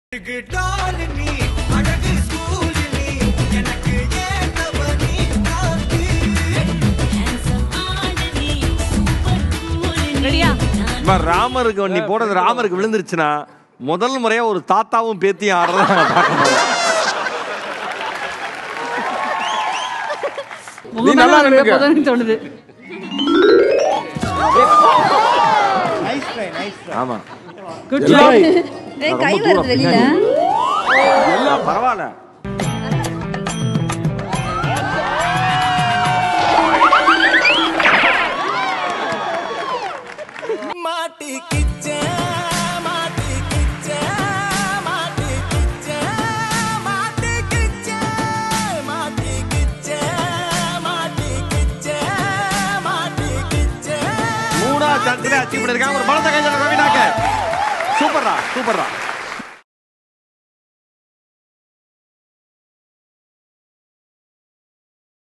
ரெடியா இப்ப ராமருக்கு நீ போடுறது ராமருக்கு விழுந்துருச்சுன்னா முதல் முறையா ஒரு தாத்தாவும் பேத்தியும் ஆடுறத நான் பார்க்க போறேன். உங்க நல்லா மேல நின்னுக்க. போதும்னு தோணுது ஆமா குட் எல்லாம் ஏய், கை வருது வெளியில எல்லாம் பரவாயில்ல மூணா சான்ஸ்ல அச்சீவ் பண்ணிருக்காங்க ஒரு பலத்த கைஞ்சல ரவினாக்க சூப்பர்ரா சூப்பர்ரா